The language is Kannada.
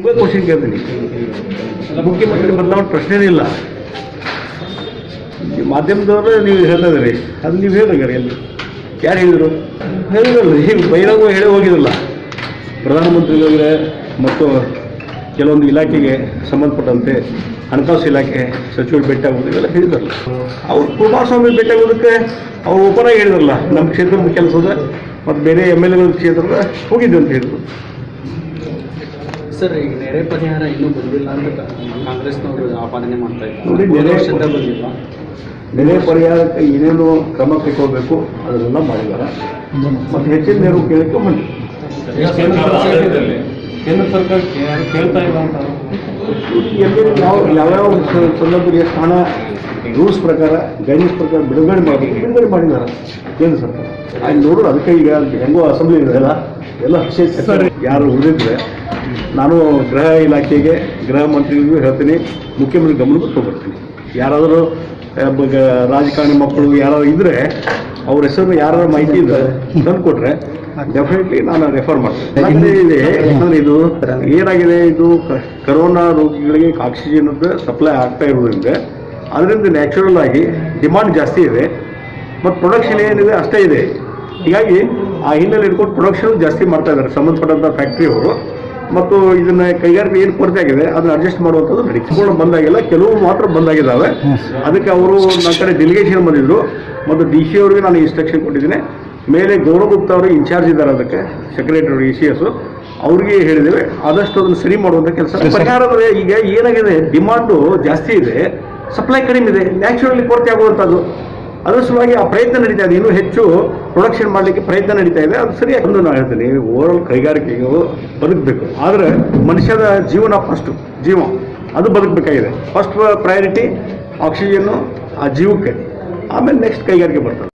ಕ್ವಶನ್ ಕೇಳ್ತೀನಿ ಮುಖ್ಯಮಂತ್ರಿ ಬದಲಾವಣೆ ಪ್ರಶ್ನೆನೇ ಇಲ್ಲ ಈ ಮಾಧ್ಯಮದವರು ನೀವು ಹೇಳ್ತಾ ಇದ್ರಿ ಅದು ನೀವು ಹೇಳಿದ್ರಿ ಎಲ್ಲಿ ಯಾರು ಹೇಳಿದರು ಹೇಳಿದ್ರಲ್ಲ ಈಗ ಬಹಿರಂಗ ಹೇಳಿ ಹೋಗಿದ್ರಲ್ಲ ಪ್ರಧಾನಮಂತ್ರಿಗಳಿಗೆ ಮತ್ತು ಕೆಲವೊಂದು ಇಲಾಖೆಗೆ ಸಂಬಂಧಪಟ್ಟಂತೆ ಹಣಕಾಸು ಇಲಾಖೆ ಸಚಿವರು ಭೇಟಿ ಆಗೋದು ಇವೆಲ್ಲ ಹೇಳಿದ್ರಲ್ಲ ಅವ್ರು ಕುಮಾರಸ್ವಾಮಿ ಭೇಟಿ ಆಗೋದಕ್ಕೆ ಅವ್ರು ಓಪನ್ ಆಗಿ ಹೇಳಿದ್ರಲ್ಲ ನಮ್ಮ ಕ್ಷೇತ್ರದ ಕೆಲಸದ ಮತ್ತು ಬೇರೆ ಎಮ್ ಎಲ್ ಎಗಳ ಕ್ಷೇತ್ರದ ಹೋಗಿದ್ದೆ ಅಂತ ಹೇಳಿದ್ರು ಸರ್ ಈಗ ನೆರೆ ಪರಿಹಾರ ಇನ್ನೂ ಬಂದಿಲ್ಲ ಅಂತ ಕಾಂಗ್ರೆಸ್ನವರು ಆಪಾದನೆ ಮಾಡ್ತಾ ನೋಡಿ, ಇದ್ದಾರೆ ನೆರೆ- ವರ್ಷದ ಬಂದಿಲ್ಲ ನೆರೆ ಪರಿಹಾರಕ್ಕೆ ಏನೇನು ಕ್ರಮ ಕೈಗೊಳ್ಳಬೇಕು ಅದನ್ನೆಲ್ಲ ಮಾಡಿದ್ದಾರೆ ಮತ್ತು ಹೆಚ್ಚಿನ ನೆರವು ಕೇಳಕ್ಕೆ ಬಂದಿದೆ ಕೇಂದ್ರ ಸರ್ಕಾರ ಕೇಳ್ತಾ ಇಲ್ಲ ಅಂತ ಎಲ್ಲಿ ಯಾವ ಯಾವ್ಯಾವ ಸ- ಸಂದರ್ಭದಲ್ಲಿ ಎಷ್ಟು ಹಣ ರೂಲ್ಸ್ ಪ್ರಕಾರ ಗೈಡೆನ್ಸ್ ಪ್ರಕಾರ ಬಿಡುಗಡೆ ಮಾಡಬೇಕು ಬಿಡುಗಡೆ ಮಾಡಿದ್ದಾರೆ ಕೇಂದ್ರ ಸರ್ಕಾರ ಅಲ್ಲಿ ನೋಡೋಣ ಅದಕ್ಕೆ ಈಗ ಹೆಂಗೋ ಅಸೆಂಬ್ಲಿ ಇದೆಯಲ್ಲ ಎಲ್ಲ ವಿಶೇಷ ಯಾರು ಉಳಿದಿದ್ರೆ ನಾನು ಗೃಹ ಇಲಾಖೆಗೆ ಗೃಹ ಮಂತ್ರಿಗಳಿಗೂ ಹೇಳ್ತೀನಿ ಮುಖ್ಯಮಂತ್ರಿ ಗಮನಕ್ಕೆ ತೊಗೊಬರ್ತೀನಿ ಯಾರಾದರೂ ಆ, ಬ- ರಾಜಕಾರಣಿ ಮಕ್ಕಳು ಯಾರಾದ್ರು ಇದ್ರೆ ಅವ್ರ ಹೆಸರು ಯಾರ ಮಾಹಿತಿ ಇದ್ರೆ ತಂದು ಕೊಟ್ರೆ ಡೆಫಿನೆಟ್ಲಿ ನಾನು ರೆಫರ್ ಮಾಡ್ತೀನಿ ಯಾಕಂದ್ರೆ ಇದೆ ಯಾಕಂದ್ರೆ ಇದು ಏನಾಗಿದೆ ಇದು ಕ- ಕರೋನಾ ರೋಗಿಗಳಿಗೆ ಆಕ್ಸಿಜನ್ ಸಪ್ಲೈ ಆಗ್ತಾ ಇರೋದ್ರಿಂದ ಅದರಿಂದ ನ್ಯಾಚುರಲ್ ಆಗಿ ಡಿಮಾಂಡ್ ಜಾಸ್ತಿ ಇದೆ ಮತ್ತು ಪ್ರೊಡಕ್ಷನ್ ಏನಿದೆ ಅಷ್ಟೇ ಇದೆ ಹೀಗಾಗಿ ಆ ಹಿನ್ನೆಲೆ ಇಟ್ಕೊಂಡು ಪ್ರೊಡಕ್ಷನ್ ಜಾಸ್ತಿ ಮಾಡ್ತಾ ಇದ್ದಾರೆ ಸಂಬಂಧಪಟ್ಟಂಥ ಫ್ಯಾಕ್ಟ್ರಿಯವರು ಮತ್ತು ಇದನ್ನ ಕೈಗಾರಿಕೆ ಏನು ಕೊರತೆ ಆಗಿದೆ ಅದನ್ನ ಅಡ್ಜಸ್ಟ್ ಮಾಡುವಂಥದ್ದು ನಡೀಸ್ಕೊಂಡು ಬಂದಾಗಿಲ್ಲ ಕೆಲವು ಮಾತ್ರ ಬಂದಾಗಿದ್ದಾವೆ ಅದಕ್ಕೆ ಅವರು ನನ್ನ ಕಡೆ ಡೆಲಿಗೇಷನ್ ಬಂದಿದ್ರು ಮತ್ತು ಡಿ ಸಿ ಅವರಿಗೆ ನಾನು ಇನ್ಸ್ಟ್ರಕ್ಷನ್ ಕೊಟ್ಟಿದ್ದೀನಿ ಮೇಲೆ ಗೌರವ್ ಗುಪ್ತಾ ಅವರು ಇನ್ಚಾರ್ಜ್ ಇದ್ದಾರೆ ಅದಕ್ಕೆ ಸೆಕ್ರೆಟರಿ ಇ ಸಿ ಎಸ್ ಅವ್ರಿಗೆ ಹೇಳಿದ್ದೇವೆ ಆದಷ್ಟು ಅದನ್ನು ಸರಿ ಮಾಡುವಂಥ ಕೆಲಸ ಪರಿಹಾರದ ಈಗ ಏನಾಗಿದೆ ಡಿಮಾಂಡು ಜಾಸ್ತಿ ಇದೆ ಸಪ್ಲೈ ಕಡಿಮೆ ಇದೆ ನ್ಯಾಚುರಲಿ ಕೊರತೆ ಆಗುವಂಥದ್ದು ಅದರ ಸಲುವಾಗಿ ಆ ಪ್ರಯತ್ನ ನಡೀತಾ ಇದೆ ಇನ್ನೂ ಹೆಚ್ಚು ಪ್ರೊಡಕ್ಷನ್ ಮಾಡಲಿಕ್ಕೆ ಪ್ರಯತ್ನ ನಡೀತಾ ಇದೆ ಅದು ಸರಿಯಾಗಿ ಒಂದು ನಾನು ಹೇಳ್ತೀನಿ ಓವರಾಲ್ ಕೈಗಾರಿಕೆಗಳು ಬದುಕಬೇಕು ಆದರೆ ಮನುಷ್ಯದ ಜೀವನ ಫಸ್ಟು ಜೀವ ಅದು ಬದುಕಬೇಕಾಗಿದೆ ಫಸ್ಟ್ ಪ್ರಯಾರಿಟಿ ಆಕ್ಸಿಜನ್ನು ಆ ಜೀವಕ್ಕೆ ಆಮೇಲೆ ನೆಕ್ಸ್ಟ್ ಕೈಗಾರಿಕೆ ಬರ್ತದೆ